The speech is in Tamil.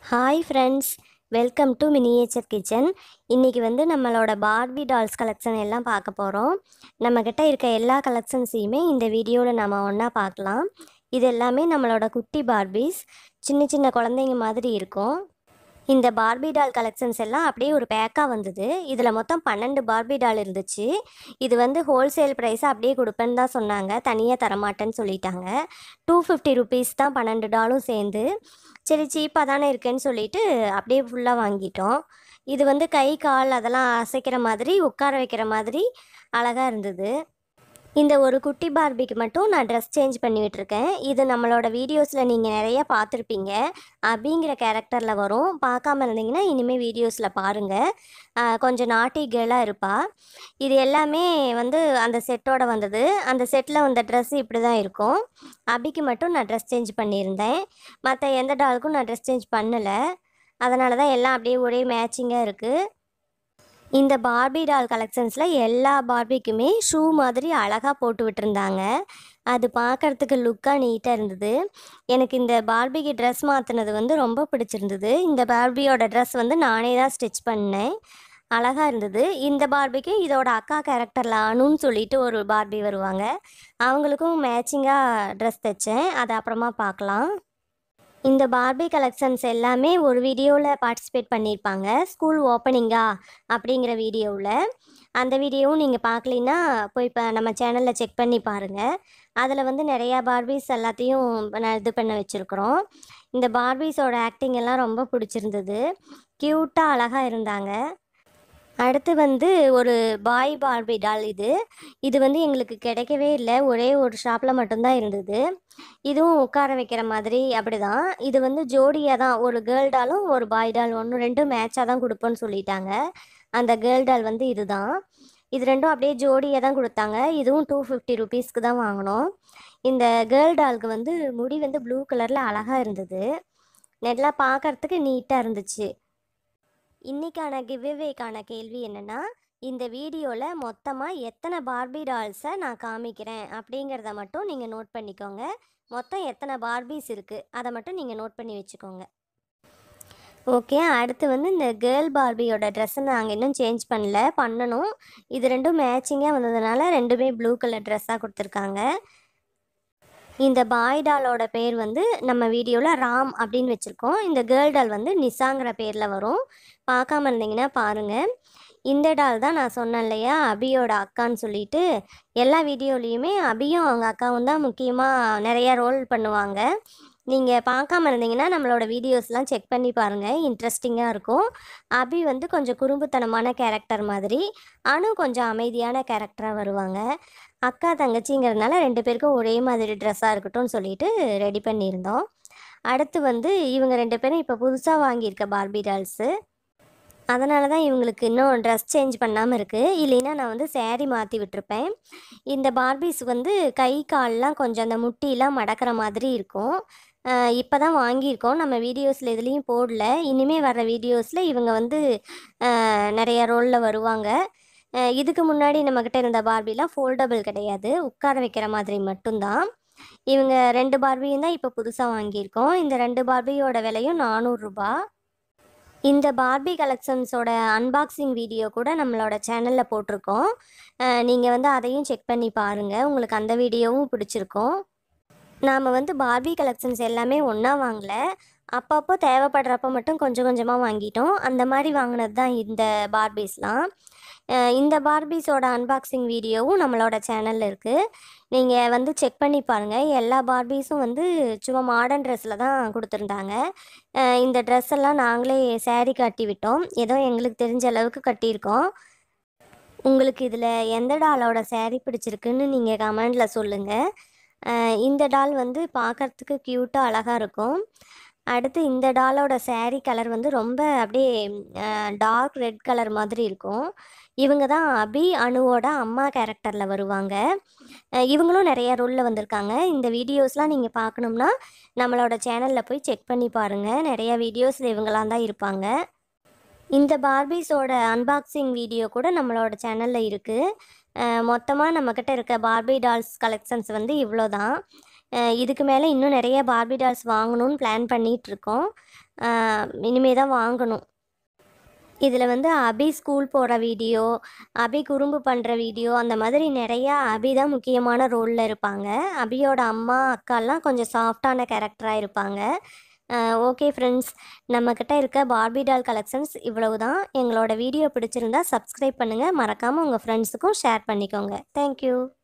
hi friends welcome to miniature kitchen இன்றைக்கி வந்து நம்மளோட பார்பி டால்ஸ் கலெக்ஷன் எல்லாம் பார்க்க போகிறோம் நம்மக்கிட்ட இருக்க எல்லா கலெக்ஷன்ஸையுமே இந்த வீடியோவில் நம்ம ஒன்றா பார்க்கலாம் இது எல்லாமே நம்மளோட குட்டி பார்பிஸ் சின்ன சின்ன குழந்தைங்க மாதிரி இருக்கும் இந்த பார்பி டால் கலெக்ஷன்ஸ் எல்லாம் அப்படியே ஒரு பேக்காக வந்தது இதில் மொத்தம் பன்னெண்டு பார்பி டால் இருந்துச்சு இது வந்து ஹோல்சேல் ப்ரைஸாக அப்படியே கொடுப்பேன்னு தான் சொன்னாங்க தனியாக தரமாட்டேன்னு சொல்லிட்டாங்க டூ ஃபிஃப்டி ருபீஸ் தான் பன்னெண்டு டாலும் சேர்ந்து சரி சீப்பாக தானே இருக்கேன்னு சொல்லிட்டு அப்படியே ஃபுல்லாக வாங்கிட்டோம் இது வந்து கை கால் அதெல்லாம் அசைக்கிற மாதிரி உட்கார வைக்கிற மாதிரி அழகாக இருந்தது இந்த ஒரு குட்டி பார்பிக்கு மட்டும் நான் ட்ரெஸ் சேஞ்ச் பண்ணி விட்டுருக்கேன் இது நம்மளோட வீடியோஸில் நீங்கள் நிறைய பார்த்துருப்பீங்க அபிங்கிற கேரக்டரில் வரும் பார்க்காம இருந்தீங்கன்னா இனிமேல் வீடியோஸில் பாருங்கள் ஆஹ் கொஞ்சம் நாட்டி கேர்ளாக இருப்பா இது எல்லாமே வந்து அந்த செட்டோட வந்தது அந்த செட்டில் வந்த ட்ரெஸ் இப்படி தான் இருக்கும் அபிக்கு மட்டும் நான் ட்ரெஸ் சேஞ்ச் பண்ணியிருந்தேன் மற்ற எந்த டாலுக்கும் நான் ட்ரெஸ் சேஞ்ச் பண்ணலை அதனால தான் எல்லாம் அப்படியே ஒரே மேட்சிங்காக இருக்குது இந்த பார்பி டால் கலெக்ஷன்ஸில் எல்லா பார்பிக்குமே ஷூ மாதிரி அழகாக போட்டு விட்டுருந்தாங்க அது பார்க்கறதுக்கு லுக்காக நீட்டாக இருந்தது எனக்கு இந்த பார்பிக்கு ட்ரெஸ் மாற்றினது வந்து ரொம்ப பிடிச்சிருந்தது இந்த பார்பியோட ட்ரெஸ் வந்து நானே தான் ஸ்டிச் பண்ணேன் அழகாக இருந்தது இந்த பார்பிக்கு இதோட அக்கா கேரக்டரில் அனுன்னு சொல்லிட்டு ஒரு பார்பி வருவாங்க அவங்களுக்கும் மேட்சிங்காக ட்ரெஸ் தைச்சேன் அதை அப்புறமா பார்க்கலாம் இந்த பார்பி கலெக்ஷன்ஸ் எல்லாமே ஒரு வீடியோவில் பார்ட்டிசிபேட் பண்ணியிருப்பாங்க ஸ்கூல் ஓப்பனிங்கா அப்படிங்கிற வீடியோவில் அந்த வீடியோவும் நீங்கள் பார்க்கலின்னா போய் இப்போ நம்ம சேனலில் செக் பண்ணி பாருங்கள் அதில் வந்து நிறையா பார்பிஸ் எல்லாத்தையும் நான் இது பண்ண வச்சுருக்குறோம் இந்த பார்பிஸோட ஆக்டிங் எல்லாம் ரொம்ப பிடிச்சிருந்தது க்யூட்டாக அழகாக இருந்தாங்க அடுத்து வந்து ஒரு பாய் பார்பி டால் இது இது வந்து எங்களுக்கு கிடைக்கவே இல்லை ஒரே ஒரு ஷாப்பில் மட்டும்தான் இருந்தது இதுவும் உட்கார வைக்கிற மாதிரி அப்படி தான் இது வந்து ஜோடியாக தான் ஒரு கேர்ள் டாலும் ஒரு பாய் டால் ஒன்று ரெண்டும் மேட்சாக தான் கொடுப்போன்னு சொல்லிட்டாங்க அந்த கேர்ள் டால் வந்து இதுதான் இது ரெண்டும் அப்படியே ஜோடியாக தான் கொடுத்தாங்க இதுவும் டூ ஃபிஃப்டி ருபீஸ்க்கு தான் வாங்கினோம் இந்த கேர்ள் டாலுக்கு வந்து முடி வந்து ப்ளூ கலரில் அழகாக இருந்தது நல்லா பார்க்கறதுக்கு நீட்டாக இருந்துச்சு இன்னைக்கான கிவ்வேக்கான கேள்வி என்னென்னா இந்த வீடியோவில் மொத்தமாக எத்தனை பார்பி டால்ஸை நான் காமிக்கிறேன் அப்படிங்கிறத மட்டும் நீங்கள் நோட் பண்ணிக்கோங்க மொத்தம் எத்தனை பார்பிஸ் இருக்குது அதை மட்டும் நீங்கள் நோட் பண்ணி வச்சுக்கோங்க ஓகே அடுத்து வந்து இந்த கேர்ள் பார்பியோட ட்ரெஸ்ஸை நாங்கள் இன்னும் சேஞ்ச் பண்ணல பண்ணணும் இது ரெண்டும் மேட்சிங்காக வந்ததுனால ரெண்டுமே ப்ளூ கலர் ட்ரெஸ்ஸாக கொடுத்துருக்காங்க இந்த பாய் டாலோட பேர் வந்து நம்ம வீடியோவில் ராம் அப்படின்னு வச்சுருக்கோம் இந்த கேர்ள் டால் வந்து நிசாங்கிற பேரில் வரும் பார்க்காம இருந்தீங்கன்னா பாருங்கள் இந்த டால் தான் நான் சொன்னேன் இல்லையா அபியோட அக்கான்னு சொல்லிட்டு எல்லா வீடியோலேயுமே அபியும் அவங்க அக்காவும் தான் முக்கியமாக நிறையா ரோல் பண்ணுவாங்க நீங்கள் பார்க்காம இருந்தீங்கன்னா நம்மளோட வீடியோஸ்லாம் செக் பண்ணி பாருங்கள் இன்ட்ரெஸ்டிங்காக இருக்கும் அபி வந்து கொஞ்சம் குறும்புத்தனமான கேரக்டர் மாதிரி அனு கொஞ்சம் அமைதியான கேரக்டராக வருவாங்க அக்கா தங்கச்சிங்கிறதுனால ரெண்டு பேருக்கும் ஒரே மாதிரி ட்ரெஸ்ஸாக இருக்கட்டும்னு சொல்லிட்டு ரெடி பண்ணியிருந்தோம் அடுத்து வந்து இவங்க ரெண்டு பேரும் இப்போ புதுசாக வாங்கியிருக்க பார்பி டால்ஸு அதனால தான் இவங்களுக்கு இன்னும் ட்ரெஸ் சேஞ்ச் பண்ணாமல் இருக்குது இல்லைன்னா நான் வந்து saree மாற்றி விட்டுருப்பேன் இந்த பார்பிஸ் வந்து கை கால்லாம் கொஞ்சம் அந்த முட்டிலாம் மடக்கிற மாதிரி இருக்கும் இப்போ தான் வாங்கியிருக்கோம் நம்ம வீடியோஸில் எதுலேயும் போடல இனிமேல் வர வீடியோஸில் இவங்க வந்து அஹ், நிறைய ரோலில் வருவாங்க அஹ், இதுக்கு முன்னாடி நம்மக்கிட்ட இருந்த பார்பிலாம் ஃபோல்டபுள் கிடையாது உட்கார வைக்கிற மாதிரி மட்டும்தான் இவங்க ரெண்டு பார்பியும் தான் இப்போ புதுசாக வாங்கியிருக்கோம் இந்த ரெண்டு பார்பியோட விலையும் நானூறுரூபா இந்த பார்பி கலெக்ஷன்ஸோட அன்பாக்சிங் வீடியோ கூட நம்மளோட சேனலில் போட்டிருக்கோம் நீங்கள் வந்து அதையும் செக் பண்ணி பாருங்கள் உங்களுக்கு அந்த வீடியோவும் பிடிச்சிருக்கும் நாம் வந்து பார்பி கலெக்ஷன்ஸ் எல்லாமே ஒன்றா வாங்கல அப்பப்போ தேவைப்படுறப்ப மட்டும் கொஞ்சம் கொஞ்சமாக வாங்கிட்டோம் அந்த மாதிரி வாங்கினது தான் இந்த பார்பிஸ்லாம் அஹ் இந்த பார்பிஸோட அன்பாக்சிங் வீடியோவும் நம்மளோட சேனலில் இருக்குது நீங்கள் வந்து செக் பண்ணி பாருங்கள் எல்லா பார்பிஸும் வந்து சும்மா மாடர்ன் ட்ரெஸ்ஸில் தான் கொடுத்துருந்தாங்க அஹ் இந்த ட்ரெஸ் எல்லாம் நாங்களே saree கட்டி விட்டோம் ஏதோ எங்களுக்கு தெரிஞ்ச அளவுக்கு கட்டியிருக்கோம் உங்களுக்கு இதில் எந்த டாலோட saree பிடிச்சிருக்குன்னு நீங்கள் கமெண்டில் சொல்லுங்கள் அஹ் இந்த டால் வந்து பார்க்கறதுக்கு க்யூட்டாக அழகாக இருக்கும் அடுத்து இந்த டாலோட saree கலர் வந்து ரொம்ப அப்படியே டார்க் ரெட் கலர் மாதிரி இருக்கும் இவங்க தான் அபி அனுவோட அம்மா கேரக்டரில் வருவாங்க அஹ் இவங்களும் நிறைய ரோலில் வந்திருக்காங்க இந்த வீடியோஸ்லாம் நீங்கள் பார்க்கணும்னா நம்மளோட சேனலில் போய் செக் பண்ணி பாருங்கள் நிறைய வீடியோஸில் இவங்களாம் தான் இருப்பாங்க இந்த பார்பிஸோட அன்பாக்சிங் வீடியோ கூட நம்மளோட சேனலில் இருக்குது மொத்தமாக நம்மக்கிட்ட இருக்க பார்பி டால்ஸ் கலெக்ஷன்ஸ் வந்து இவ்வளோ தான் இதுக்கு மேலே இன்னும் நிறைய பார்பி டால்ஸ் வாங்கணும்னு பிளான் பண்ணிகிட்ருக்கோம் இனிமே தான் வாங்கணும் இதில் வந்து அபி ஸ்கூல் போகிற வீடியோ அபி குறும்பு பண்ணுற வீடியோ அந்த மாதிரி நிறையா அபி தான் முக்கியமான ரோலில் இருப்பாங்க அபியோட அம்மா அக்காலாம் கொஞ்சம் சாஃப்டான கேரக்டராக இருப்பாங்க ஓகே ஃப்ரெண்ட்ஸ் நம்மக்கிட்ட இருக்க பார்பி டால் கலெக்ஷன்ஸ் இவ்வளவு தான் எங்களோட வீடியோ பிடிச்சிருந்தா சப்ஸ்கிரைப் பண்ணுங்கள் மறக்காமல் உங்கள் ஃப்ரெண்ட்ஸுக்கும் ஷேர் பண்ணிக்கோங்க தேங்க்யூ